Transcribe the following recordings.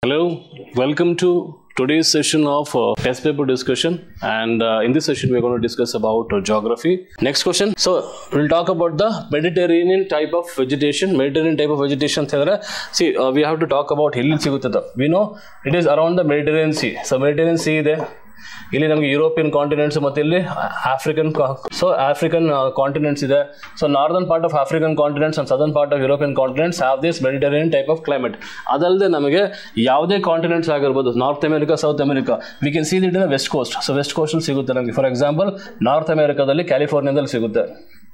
Hello, welcome to today's session of uh, test paper discussion. And uh, in this session, we're going to discuss about uh, geography. Next question. So, we'll talk about the Mediterranean type of vegetation. Mediterranean type of vegetation. ಅಂತ ಹೇಳಿದ್ರೆ, See, uh, we have to talk about ಎಲ್ಲಿ ಸಿಗುತ್ತದೆ We know it is around the Mediterranean Sea. So, Mediterranean Sea ಇದೆ ಇಲ್ಲಿ ನಮಗೆ European continents ಮತ್ತೆ ಇಲ್ಲಿ African so African continents ಇದೆ so northern part of African continents and southern part of European continents have this Mediterranean type of climate ಅದಲ್ಲದೆ ನಮಗೆ ಯಾವುದೇ continents ಆಗಿರ್ಬೋದು North America South America we can see it in west coast so west ಕೋಸ್ಟಲ್ಲಿ ಸಿಗುತ್ತೆ ನಮಗೆ for example north ಅಮೆರಿಕಾದಲ್ಲಿ ಕ್ಯಾಲಿಫೋರ್ನಿಯಾದಲ್ಲಿ ಸಿಗುತ್ತೆ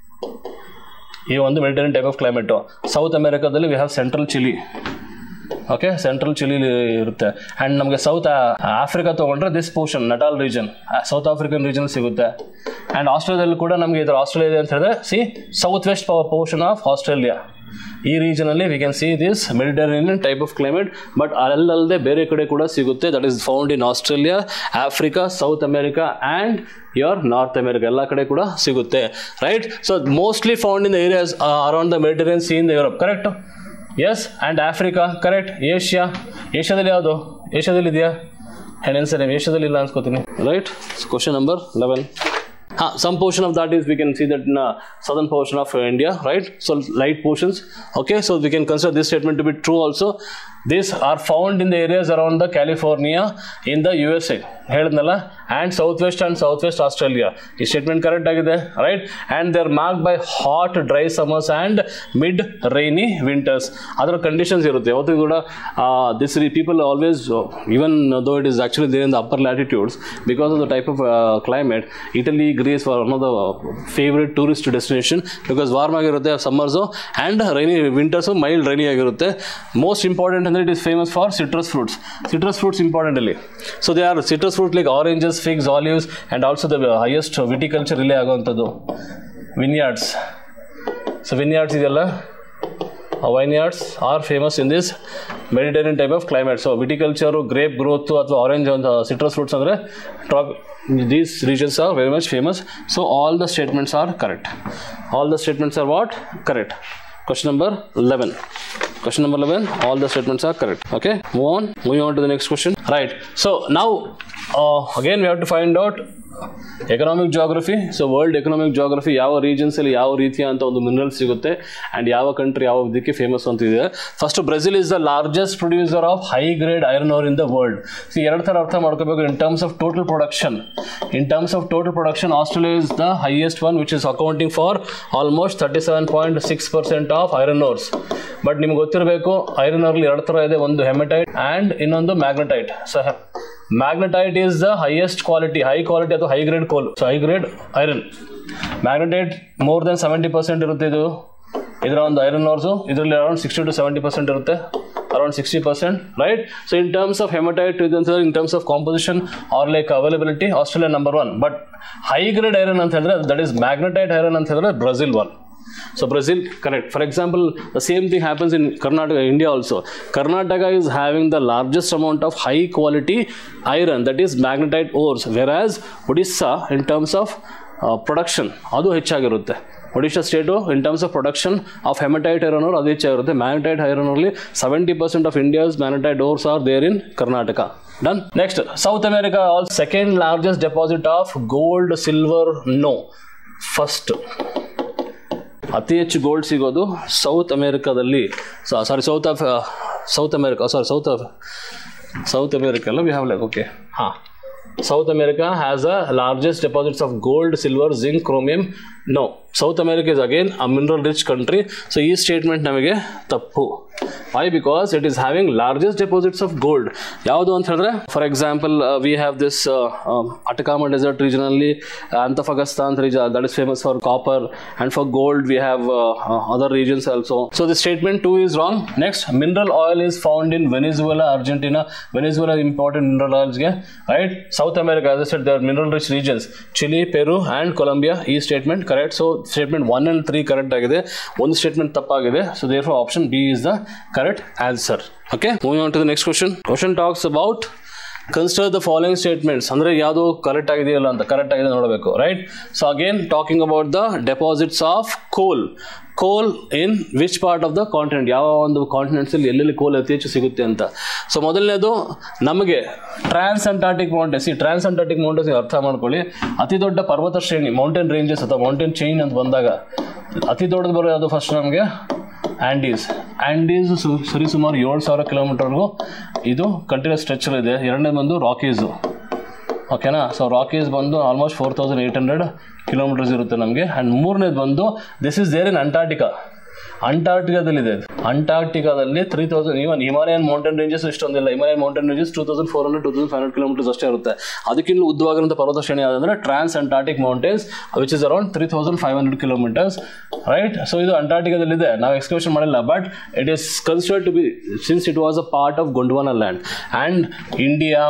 ಈ ಒಂದು Mediterranean type of climate South ಅಮೆರಿಕಾದಲ್ಲಿ we have central Chile okay central Chile ಇರುತ್ತೆ ಆ್ಯಂಡ್ ನಮಗೆ ಸೌತ್ ಆಫ್ರಿಕಾ ತೊಗೊಂಡ್ರೆ this portion Natal region South African region ಸಿಗುತ್ತೆ ಆ್ಯಂಡ್ ಆಸ್ಟ್ರೇಲಿಯಾದಲ್ಲಿ ಕೂಡ ನಮಗೆ ಇದರ ಆಸ್ಟ್ರೇಲಿಯಾ ಇದೆ ಅಂತ ಹೇಳಿದ್ರೆ see south west portion of Australia ಈ ರೀಜನಲ್ಲಿ we can see this Mediterranean type of climate but ಅಲ್ಲಲ್ಲದೆ ಬೇರೆ ಕಡೆ ಕೂಡ ಸಿಗುತ್ತೆ that is found in Australia Africa South America and your North America ಎಲ್ಲ ಕಡೆ ಕೂಡ ಸಿಗುತ್ತೆ right so mostly found in the areas around the Mediterranean sea in the Europe correct yes and Africa correct Asia ಏಷ್ಯಾದಲ್ಲಿ ಯಾವುದು ಏಷ್ಯಾದಲ್ಲಿ ಇದೆಯಾ ಹೆಣೆನ್ sir ಏಷ್ಯಾದಲ್ಲಿ ಇಲ್ಲ ಅನ್ಸ್ಕೋತೀನಿ ರೈಟ್ ಕ್ವಶನ್ ನಂಬರ್ ಲೆವೆನ್ ಹಾಂ some portion of that is we can see that in southern portion of India right so light portions okay so we can consider this statement to be true also this are found in the areas around the California in the U S A ಹೇಳಿದ್ನಲ್ಲ and south west and south west Australia ಈ statement correct ಆಗಿದೆ right and they are mark by hot dry summers and mid rainy winters ಅದರ conditions ಇರುತ್ತೆ ಯಾವತ್ತೂ ಕೂಡ this ರೀ people always even though it is actually there in the upper latitudes because of the type of climate Italy Greece for one of the favourite tourist destination because warm ಆಗಿರುತ್ತೆ summers and rainy winters mild rainy ಆಗಿರುತ್ತೆ most important ಅಂದರೆ it is famous for citrus fruits citrus fruits important ಇಲ್ಲಿ so they are citrus fruit like oranges figs olives and also the highest viticulture ಇಲ್ಲೇ ಆಗುವಂಥದ್ದು vineyards so vineyards ಇದೆಯಲ್ಲ vineyards are famous in this Mediterranean type of climate so viticulture grape growth ಅಥವಾ orange ಅಂತ citrus fruits ಅಂದರೆ ಟ್ರಾಪ್ these regions are very much famous so all the statements are correct all the statements are what correct question number 11 question number 11 all the statements are correct okay move on moving on to the next question right so now uh, again we have to find out economic geography so world economic geography ಯಾವ ರೀಜನ್ಸಲ್ಲಿ ಯಾವ ರೀತಿಯ ಅಂತ ಒಂದು mineral ಸಿಗುತ್ತೆ and ಯಾವ country ಯಾವ ಇದಕ್ಕೆ ಫೇಮಸ್ ಅಂತ ಇದೆ first Brazil is the largest producer of high grade iron ore in the world so ಎರಡು ಥರ ಅರ್ಥ ಮಾಡ್ಕೋಬೇಕು in terms of total production in terms of total production Australia is the highest one which is accounting for almost thirty seven point six percent of iron ores but ನಿಮ್ಗೆ ಗೊತ್ತಿರಬೇಕು iron ಓರ್ಲಿ ಎರಡು ಥರ ಇದೆ ಒಂದು ಹೆಮಟೈಟ್ ಆ್ಯಂಡ್ ಇನ್ನೊಂದು magnetite so magnetite is the highest quality high quality ಅಥವಾ high grade coal so high grade iron magnetite more than seventy percent ಇರುತ್ತೆ ಇದು ಇದರ ಒಂದು ಐರನ್ ಓರ್ಸು ಇದರಲ್ಲಿ around sixty to seventy percent ಇರುತ್ತೆ around sixty percent right so in terms of hematite ಇದು in terms of composition or like availability Australia number one but high grade iron ಅಂತ ಹೇಳಿದ್ರೆ that is magnetite iron ಅಂತ ಹೇಳಿದ್ರೆ Brazil one So Brazil, correct. For example, the same thing happens in Karnataka, India also. Karnataka is having the largest amount of high quality iron, that is magnetite ores, whereas Odisha, in terms of uh, production, ಅದು ಹೆಚ್ಚಾಗಿರುತ್ತೆ Odisha state in terms of production of hematite iron ore ಅದು ಹೆಚ್ಚಾಗಿರುತ್ತೆ magnetite iron ಓರ್ಲಿ seventy percent of India's magnetite ores are there in Karnataka done next South America all second largest deposit of gold silver no first ಅತಿ ಹೆಚ್ಚು gold ಸಿಗೋದು South ಅಮೇರಿಕಾದಲ್ಲಿ sorry south of South America sorry south of South America ಅಲ್ಲ we have like okay ಹಾಂ South America has a largest deposits of gold silver zinc chromium no South America is again a mineral rich country so ಈ statement ನಮಗೆ ತಪ್ಪು why because it is having largest deposits of gold ಯಾವುದು ಅಂತ ಹೇಳಿದ್ರೆ for example we have this Atacama desert ರೀಜನಲ್ಲಿ Antofagasta region that is famous for copper and for gold we have other regions also so the statement too is wrong next mineral oil is found in Venezuela Argentina Venezuela important mineral ಆಯಿಲ್ಸ್ಗೆ right south America as I said, there are mineral rich regions Chile Peru and Colombia ಈ statement correct so statement one and three correct ಆಗಿದೆ ಒಂದು statement ತಪ್ಪಾಗಿದೆ so therefore option B is the correct answer okay moving on to the next question question talks about consider the following statements ಅಂದರೆ ಯಾವುದು correct ಆಗಿದೆಯಲ್ಲ ಅಂತ correct ಆಗಿದೆ ನೋಡಬೇಕು right so again talking about the deposits of ಕೋಲ್ ಕೋಲ್ in which part of the continent ಯಾವ ಒಂದು ಕಾಂಟಿನೆಂಟ್ಸಲ್ಲಿ ಎಲ್ಲೆಲ್ಲಿ ಕೋಲ್ ಅತಿ ಹೆಚ್ಚು ಸಿಗುತ್ತೆ ಅಂತ ಸೊ ಮೊದಲನೇದು ನಮಗೆ ಟ್ರಾನ್ಸ್ ಅಂಟಾರ್ಟಿಕ್ ಮೌಂಟೇನ್ಸ್ ಈ ಟ್ರಾನ್ಸ್ ಅಂಟಾರ್ಟಿಕ್ ಮೌಂಟೇನ್ಸ್ ಅರ್ಥ ಮಾಡ್ಕೊಳ್ಳಿ ಅತಿ ದೊಡ್ಡ ಪರ್ವತ ಶ್ರೇಣಿ ಮೌಂಟೇನ್ ರೇಂಜಸ್ ಅಥವಾ ಮೌಂಟೇನ್ ಚೈನ್ ಅಂತ ಬಂದಾಗ ಅತಿ ದೊಡ್ಡದು ಬರೋ ಯಾವುದು ಫಸ್ಟ್ ನಮಗೆ ಆ್ಯಂಡೀಸ್ ಆ್ಯಂಡೀಸ್ ಸು ಸರಿ ಸುಮಾರು ಏಳು ಸಾವಿರ ಕಿಲೋಮೀಟರ್ಗೂ ಇದು ಕಂಟಿನ್ಯೂಸ್ ಸ್ಟ್ರೆಚರ್ ಇದೆ ಎರಡನೇ ಬಂದು ರಾಕೀಸು ಓಕೆನಾ ಸೊ ರಾಕೀಸ್ ಬಂದು almost four thousand eight hundred kilometres ಇರುತ್ತೆ ನಮಗೆ ಆ್ಯಂಡ್ ಮೂರನೇದು ಬಂದು this is there in Antarctica ಅಂಟಾರ್ಟಿಕಾದಲ್ಲಿದೆ ಅಂಟಾರ್ಟಿಕಾದಲ್ಲಿ three thousand even Himalayan mountain ranges ಇಷ್ಟೊಂದಿಲ್ಲ Himalayan mountain ranges two thousand four hundred two thousand five hundred kilometres ಅಷ್ಟೇ ಇರುತ್ತೆ ಅದಕ್ಕಿಂತ ಉದ್ದವಾಗಿರುವಂಥ ಪರ್ವತ ಶ್ರೇಣಿ ಯಾವುದಂದ್ರೆ trans Antarctic mountains which is around three thousand five hundred kilometres right so ಇದು ಅಂಟಾರ್ಟಿಕಾದಲ್ಲಿದೆ ನಾವು ಎಕ್ಸ್ಕರ್ಷನ್ ಮಾಡಿಲ್ಲ but it is considered to be since it was a part of Gondwana land and India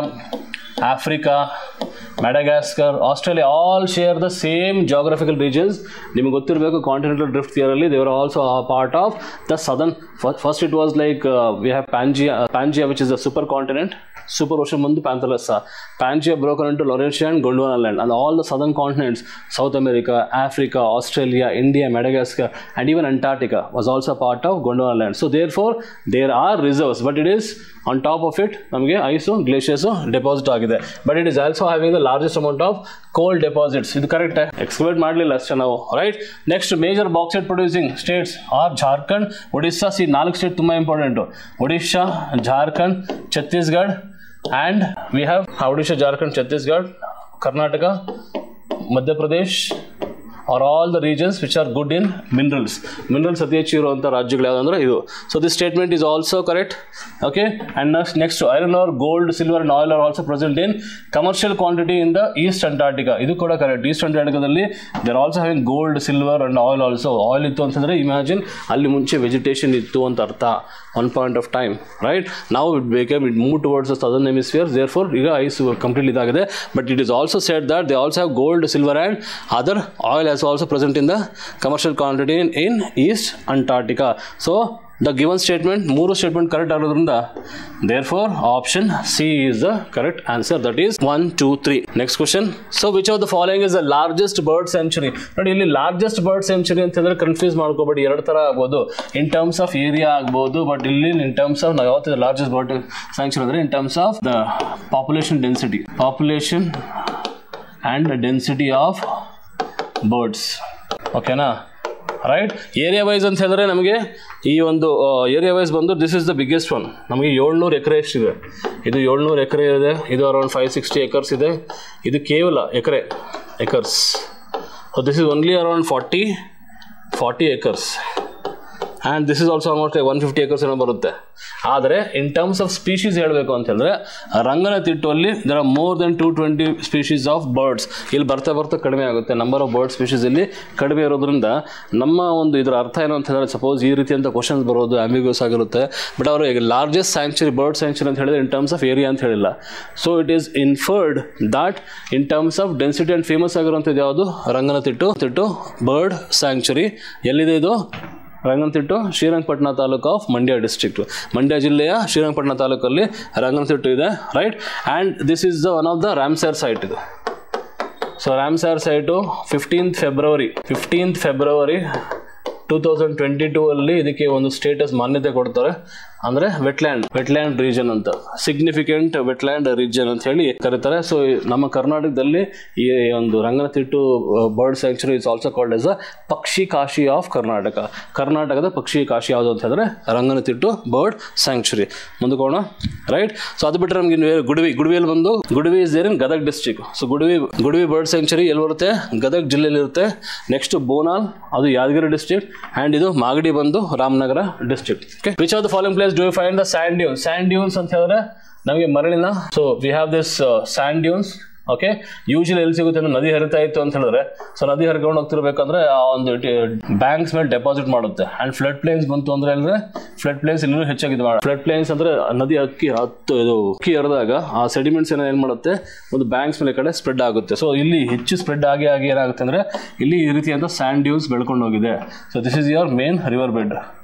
Africa Madagascar Australia all share the same geographical regions ನಿಮಗೆ ಗೊತ್ತಿರಬೇಕು continental drift ಥಿಯರಲ್ಲಿ they were also part of the southern first it was like we have Pangaea Pangaea which is the super continent super ocean ಬಂದು Panthalassa Pangaea broken into Laurasia and Gondwana land and all the southern continents South America Africa Australia India Madagascar and even Antarctica was also part of Gondwana land so there four there are reserves but it is on top of it ನಮಗೆ ice ಗ್ಲೇಷಿಯರ್ಸು deposit ಆಗಿದೆ but it is also having the largest amount of ಕೋಲ್ deposits ಇದು correct exclude ಮಾಡಲಿಲ್ಲ ಅಷ್ಟೇ ನಾವು right next major bauxite producing States R Jharkhand Odisha C ನಾಲ್ಕು state ತುಂಬ important Odisha Jharkhand Chhattisgarh and we have Odisha Jharkhand Chhattisgarh Karnataka Madhya Pradesh are all the regions which are good in minerals minerals ಅತಿ ಹೆಚ್ಚು ಇರುವಂಥ ರಾಜ್ಯಗಳು ಯಾವುದಂದ್ರೆ ಇದು so this statement is also correct okay and next next iron ore gold silver and oil are also present in commercial quantity in the east Antarctica ಇದು ಕೂಡ correct east ಅಂಟಾರ್ಟಿಕಾದಲ್ಲಿ there also having gold silver and oil also oil ಇತ್ತು ಅಂತಂದರೆ imagine ಅಲ್ಲಿ ಮುಂಚೆ vegetation ಇತ್ತು ಅಂತ ಅರ್ಥ one point of time right ನಾವು it become it move towards southern hemisphere therefore ಈಗ ಐಸ್ ಕಂಪ್ಲೀಟ್ ಇದಾಗಿದೆ but it is also set that they also have gold silver and other oil as also present in the commercial quantity in in east Antarctica so the given statement ಮೂರು statement correct ಆಗೋದ್ರಿಂದ therefore option C is the correct answer that is one two three next question so which of the following is the largest bird sanctuary ನೋಡಿ ಇಲ್ಲಿ largest bird sanctuary ಅಂತಂದ್ರೆ confuse ಮಾಡ್ಕೋಬೇಡಿ ಎರಡು ಥರ ಆಗ್ಬೋದು in terms of area ಆಗ್ಬೋದು but ಇಲ್ಲಿ in terms of ನಾವು ಯಾವತ್ತಿದೆ ಲಾರ್ಜೆಸ್ಟ್ ಬರ್ಡ್ ಸೆಂಚುರಿ ಅಂದರೆ in terms of the population density population and density of birds ಓಕೆನಾ ರೈಟ್ ಏರಿಯಾ ವೈಸ್ ಅಂತ ಹೇಳಿದ್ರೆ ನಮಗೆ ಈ ಒಂದು ಏರಿಯಾ ವೈಸ್ ಬಂದು this is the biggest one ನಮಗೆ ಏಳ್ನೂರು ಎಕರೆ ಎಷ್ಟಿದೆ ಇದು ಏಳ್ನೂರು ಎಕರೆ ಇದೆ ಇದು ಅರೌಂಡ್ ಫೈವ್ ಸಿಕ್ಸ್ಟಿ ಎಕರ್ಸ್ ಇದೆ ಇದು ಕೇವಲ ಎಕರೆ acres so this is only around forty forty acres and this is also almost one fifty acres ಏನೋ ಬರುತ್ತೆ ಆದರೆ ಇನ್ ಟರ್ಮ್ಸ್ ಆಫ್ ಸ್ಪೀಶೀಸ್ ಹೇಳಬೇಕು ಅಂತ ಹೇಳಿದ್ರೆ ರಂಗನತಿಟ್ಟುವಲ್ಲಿ there are more than two twenty species of birds ಇಲ್ಲಿ ಬರ್ತಾ ಬರ್ತಾ ಕಡಿಮೆ ಆಗುತ್ತೆ ನಂಬರ್ ಆಫ್ ಬರ್ಡ್ ಸ್ಪೀಶೀಸ್ ಇಲ್ಲಿ ಕಡಿಮೆ ಇರೋದ್ರಿಂದ ನಮ್ಮ ಒಂದು ಇದರ ಅರ್ಥ ಏನು ಅಂತ ಹೇಳಿದ್ರೆ ಸಪೋಸ್ ಈ ರೀತಿಯಂಥ ಕ್ವಶನ್ಸ್ ಬರೋದು ಆಂಬಿಗ್ಯೂಸ್ ಆಗಿರುತ್ತೆ ಬಟ್ ಅವರು ಈಗ ಲಾರ್ಜೆಸ್ಟ್ ಸ್ಯಾಂಕ್ಚುರಿ ಬರ್ಡ್ ಸ್ಯಾಂಕ್ಚುರಿ ಅಂತ ಹೇಳಿದ್ರೆ ಇನ್ ಟರ್ಮ್ಸ್ ಆಫ್ ಏರಿಯಾ ಅಂತ ಹೇಳಿಲ್ಲ so it is inferred that in terms of density and famous ಆಗಿರುವಂಥದ್ದು ಯಾವುದು ರಂಗನತಿಟ್ಟು ತಿಟ್ಟು ಬರ್ಡ್ ಸ್ಯಾಂಕ್ಚುರಿ ಎಲ್ಲಿದೆ ಇದು ರಂಗನತಿಟ್ಟು ಶ್ರೀರಂಗಪಟ್ಟಣ ತಾಲೂಕು ಆಫ್ ಮಂಡ್ಯ ಡಿಸ್ಟ್ರಿಕ್ಟ್ ಮಂಡ್ಯ ಜಿಲ್ಲೆಯ ಶ್ರೀರಂಗಪಟ್ಟಣ ತಾಲೂಕಲ್ಲಿ ರಂಗನತಿಟ್ಟು ಇದೆ right and this is the one of the Ramsar site ಇದು so Ramsar site fifteenth February fifteenth February two thousand twenty two ಅಲ್ಲಿ ಇದಕ್ಕೆ ಒಂದು ಸ್ಟೇಟಸ್ ಮಾನ್ಯತೆ ಕೊಡ್ತಾರೆ ಅಂದರೆ ವೆಟ್ಲ್ಯಾಂಡ್ ವೆಟ್ಲ್ಯಾಂಡ್ ರೀಜನ್ ಅಂತ ಸಿಗ್ನಿಫಿಕೆಂಟ್ ವೆಟ್ಲ್ಯಾಂಡ್ ರೀಜನ್ ಅಂತ ಹೇಳಿ ಕರೀತಾರೆ ಸೊ ನಮ್ಮ ಕರ್ನಾಟಕದಲ್ಲಿ ಈ ಒಂದು Ranganathittu bird sanctuary is also called as a Pakshi Kashi of Karnataka ಕರ್ನಾಟಕದ ಪಕ್ಷಿ ಕಾಶಿ ಯಾವುದು ಅಂತ ಹೇಳಿದ್ರೆ ರಂಗನತಿಟ್ಟು ಬರ್ಡ್ ಸ್ಯಾಂಕ್ಚುರಿ ಮುಂದಕೋಣ ರೈಟ್ ಸೊ ಅದು ಬಿಟ್ಟರೆ ನಮ್ಗೆ ಇನ್ನು ಗುಡವಿ ಗುಡವಿಯಲ್ಲಿ ಬಂದು Gudavi is there in Gadag district so Gudavi Gudavi bird sanctuary ಎಲ್ಲಿ ಬರುತ್ತೆ ಗದಗ್ ಜಿಲ್ಲೆಯಲ್ಲಿ ಇರುತ್ತೆ ನೆಕ್ಸ್ಟ್ ಬೋನಾಲ್ ಅದು ಯಾದಗಿರಿ ಡಿಸ್ಟ್ರಿಕ್ಟ್ ಆ್ಯಂಡ್ ಇದು ಮಾಗಡಿ ಬಂದು Ramanagara district okay which of the following place do find the sand dunes sand dunes ಅಂತ ಹೇಳಿದ್ರೆ ನಮಗೆ ಮರಳಿನ so we have this sand dunes okay usually ಎಲ್ಲಿ ಸಿಗುತ್ತೆ ಅಂದ್ರೆ ನದಿ ಹರಿತಾ ಇತ್ತು ಅಂತ ಹೇಳಿದ್ರೆ ಸೊ ನದಿ ಹರ್ಕೊಂಡು ಹೋಗ್ತಿರ್ಬೇಕಂದ್ರೆ ಆ ಒಂದು ಬ್ಯಾಂಕ್ಸ್ ಮೇಲೆ ಡೆಪಾಸಿಟ್ ಮಾಡುತ್ತೆ ಆ್ಯಂಡ್ ಫ್ಲಡ್ ಪ್ಲೇನ್ಸ್ ಬಂತು ಅಂದ್ರೆ ಹೇಳಿದ್ರೆ ಫ್ಲಡ್ ಪ್ಲೇನ್ಸ್ ಇನ್ನೂ ಹೆಚ್ಚಾಗಿದೆ ಮಾಡಿ ಫ್ಲಡ್ ಪ್ಲೇನ್ಸ್ ಅಂದ್ರೆ ನದಿ ಅಕ್ಕಿ ಹತ್ತು ಇದು ಅಕ್ಕಿ ಹರಿದಾಗ ಆ ಸೆಡಿಮೆಂಟ್ಸ್ ಏನೋ ಏನು ಮಾಡುತ್ತೆ ಒಂದು ಬ್ಯಾಂಕ್ಸ್ ಮೇಲೆ ಕಡೆ ಸ್ಪ್ರೆಡ್ ಆಗುತ್ತೆ ಸೊ ಇಲ್ಲಿ ಹೆಚ್ಚು ಸ್ಪ್ರೆಡ್ ಆಗಿ ಆಗಿ ಏನಾಗುತ್ತೆ ಅಂದ್ರೆ ಇಲ್ಲಿ ಈ ರೀತಿಯಾದ ಸ್ಯಾಂಡ್ ಡ್ಯೂನ್ಸ್ ಬೆಳ್ಕೊಂಡು ಹೋಗಿದೆ so this is your main river bed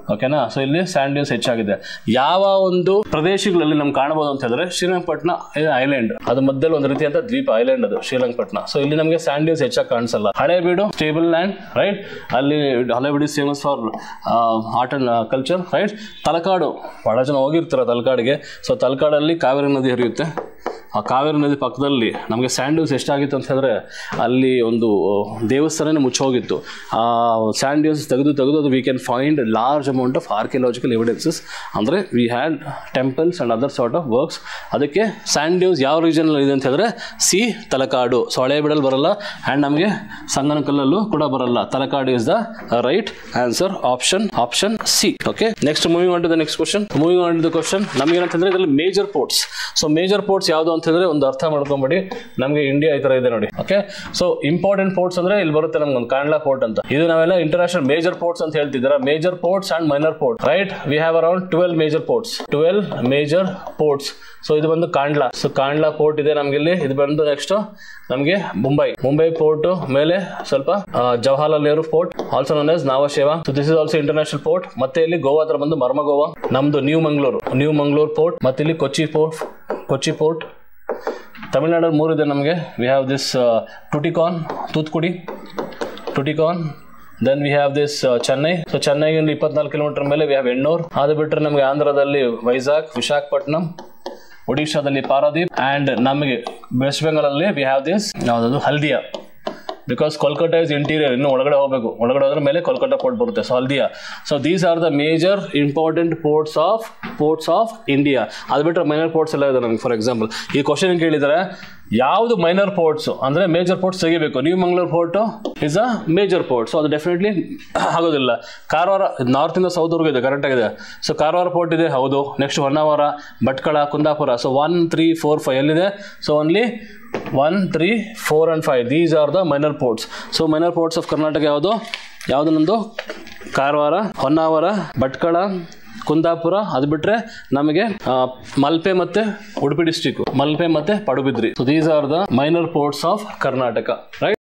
ಓಕೆನಾ ಸೊ ಇಲ್ಲಿ ಸ್ಯಾಂಡ್ ಡ್ಯೂನ್ಸ್ ಹೆಚ್ಚಾಗಿದೆ ಯಾವ ಒಂದು ಪ್ರದೇಶಗಳಲ್ಲಿ ನಮ್ಗೆ ಕಾಣಬಹುದು ಅಂತ ಹೇಳಿದ್ರೆ ಶ್ರೀರಂಗಪಟ್ಟಣ ಐಲ್ಯಾಂಡ್ ಅದು ಮಧ್ಯದಲ್ಲಿ ಒಂದು ರೀತಿಯಂತ ದ್ವೀಪ ಐಲ್ಯಾಂಡ್ ಅದು ಶ್ರೀರಂಗಪಟ್ಟಣ ಸೊ ಇಲ್ಲಿ ನಮಗೆ ಸ್ಯಾಂಡ್ ಡ್ಯೂನ್ಸ್ ಹೆಚ್ಚಾಗಿ ಕಾಣಿಸಲ್ಲ ಹಳೇಬೀಡು ಸ್ಟೇಬಲ್ ಲ್ಯಾಂಡ್ ರೈಟ್ ಅಲ್ಲಿ Halebidu famous for art and culture right Talakadu ಬಹಳ ಜನ ಹೋಗಿರ್ತಾರೆ ತಲಕಾಡಿಗೆ ಸೊ ತಲಕಾಡಲ್ಲಿ ಕಾವೇರಿ ನದಿ ಹರಿಯುತ್ತೆ ಆ ಕಾವೇರಿ ನದಿ ಪಕ್ಕದಲ್ಲಿ ನಮಗೆ ಸ್ಯಾಂಡ್ ಡ್ಯೂನ್ಸ್ ಎಷ್ಟಾಗಿತ್ತು ಅಂತ ಹೇಳಿದ್ರೆ ಅಲ್ಲಿ ಒಂದು ದೇವಸ್ಥಾನನೇ ಮುಚ್ಚೋಗಿತ್ತು ಆ ಸ್ಯಾಂಡ್ ಡ್ಯೂನ್ಸ್ ತೆಗೆದು ತೆಗೆದು ಅದು we can find large amount of archaeological evidences ಅಂದರೆ we had temples and other sort of works ಅದಕ್ಕೆ ಸ್ಯಾಂಡ್ ಡ್ಯೂನ್ಸ್ ಯಾವ ರೀಜನಲ್ಲಿ ಇದೆ ಅಂತ ಹೇಳಿದ್ರೆ ಸಿ ತಲಕಾಡು ಸೊ ಹಳೆ ಬಿಡಲ್ ಬರಲ್ಲ ಆ್ಯಂಡ್ ನಮಗೆ ಸಂಗನಕಲ್ಲಲ್ಲೂ ಕೂಡ ಬರಲ್ಲ Talakadu is the right answer option option C okay next moving on to the next question moving on to the question ನಮಗೆ ಏನಂತಂದ್ರೆ ಇದರಲ್ಲಿ major ports so major ports ಯಾವುದು ಅಂತ ಹೇಳಿದ್ರೆ ಒಂದು ಅರ್ಥ ಮಾಡ್ಕೊಂಬಿಡಿ ನಮಗೆ ಇಂಡಿಯಾ ಈ ತರ ಇದೆ ನೋಡಿ ಓಕೆ ಸೊ ಇಂಪಾರ್ಟೆಂಟ್ ಪೋರ್ಟ್ಸ್ ಅಂದ್ರೆ ಇಲ್ಲಿ ಬರುತ್ತೆ ನಮ್ಗೆ ಒಂದು ಕಾಂಡ್ಲಾ ಪೋರ್ಟ್ ಅಂತ ಇದು ನಾವೆಲ್ಲ ಇಂಟರ್ನ್ಯಾಷನಲ್ ಮೇಜರ್ ಪೋರ್ಟ್ಸ್ ಅಂತ ಹೇಳ್ತಿದ್ದೀರಾ major ports and minor port right we have around twelve major ports twelve major ports so ಇದು ಬಂದು ಕಾಂಡ್ಲಾ ಸೊ ಕಾಂಡ್ಲಾ ಪೋರ್ಟ್ ಇದೆ ನಮ್ಗೆ ಇಲ್ಲಿ ಇದು ಬಂದು ನೆಕ್ಸ್ಟ್ ನಮಗೆ ಮುಂಬೈ ಮುಂಬೈ ಪೋರ್ಟ್ ಮೇಲೆ ಸ್ವಲ್ಪ ಆ, Jawaharlal Nehru port also known as ನಾವಶೇವ so this is also international port ಮತ್ತೆ ಇಲ್ಲಿ ಗೋವಾ ಹತ್ರ ಬಂದು ಮರ್ಮಗೋವಾ ನಮ್ದು new Mangaluru new Mangaluru port ಮತ್ತೆ ಇಲ್ಲಿ ಕೊಚ್ಚಿ ಪೋರ್ಟ್ ಕೊಚ್ಚಿ ಪೋರ್ಟ್ ತಮಿಳ್ನಾಡಲ್ಲಿ ಮೂರಿದೆ ನಮಗೆ V have this ಟುಟಿಕಾನ್ ತೂತ್ಕುಡಿ ಟುಟಿಕಾನ್ then we have this Chennai so ಚೆನ್ನೈಗಿಂದ ಇಪ್ಪತ್ನಾಲ್ಕು ಕಿಲೋಮೀಟರ್ ಮೇಲೆ ವಿ ಹ್ಯಾವ್ ಎಣ್ಣೂರ್ ಅದು ಬಿಟ್ಟರೆ ನಮಗೆ ಆಂಧ್ರದಲ್ಲಿ ವೈಜಾಗ್ ವಿಶಾಖಪಟ್ಟಣಂ ಒಡಿಶಾದಲ್ಲಿ ಪಾರಾದೀಪ್ ಆ್ಯಂಡ್ ನಮಗೆ ವೆಸ್ಟ್ ಬೆಂಗಾಲಲ್ಲಿ ವಿ ಹ್ಯಾವ್ ದಿಸ್ ಯಾವುದದು Haldia because Kolkata is interior ಇನ್ನು ಒಳಗಡೆ ಹೋಗಬೇಕು ಒಳಗಡೆ ಹೋದ್ರೆ ಮೇಲೆ ಕೋಲ್ಕತ್ತಾ ಪೋರ್ಟ್ ಬರುತ್ತೆ so Haldia so these are the major important ports of ports of India ಅದು ಬಿಟ್ಟರೆ ಮೈನರ್ ಪೋರ್ಟ್ಸ್ ಎಲ್ಲ ಇದೆ ನಮಗೆ ಫಾರ್ ಎಕ್ಸಾಂಪಲ್ ಈ ಕ್ವಶನ್ ಕೇಳಿದರೆ ಯಾವುದು ಮೈನರ್ ಪೋರ್ಟ್ಸ್ ಅಂದರೆ ಮೇಜರ್ ಪೋರ್ಟ್ಸ್ ತೆಗಿಬೇಕು new Mangaluru port is a major port so ಅದು ಡೆಫಿನೆಟ್ಲಿ ಆಗೋದಿಲ್ಲ ಕಾರವಾರ ನಾರ್ತಿಂದ ಸೌತ್ವರೆಗೂ ಇದೆ ಕರೆಕ್ಟ್ ಆಗಿದೆ ಸೊ ಕಾರವಾರ ಪೋರ್ಟ್ ಇದೆ ಹೌದು next Honnavar Bhatkal Kundapur so one three four five ಎಲ್ಲಿದೆ so only one three four and five these are the minor ports so minor ports of Karnataka ಯಾವುದು ಯಾವುದು ನಮ್ಮದು ಕಾರವಾರ ಹೊನ್ನಾವರ ಭಟ್ಕಳ ಕುಂದಾಪುರ ಅದು ಬಿಟ್ಟರೆ ನಮಗೆ ಆ, ಮಲ್ಪೆ ಮತ್ತೆ ಉಡುಪಿ ಡಿಸ್ಟಿಕ್ ಮಲ್ಪೆ ಮತ್ತೆ Padubidri so these are the minor ports of Karnataka right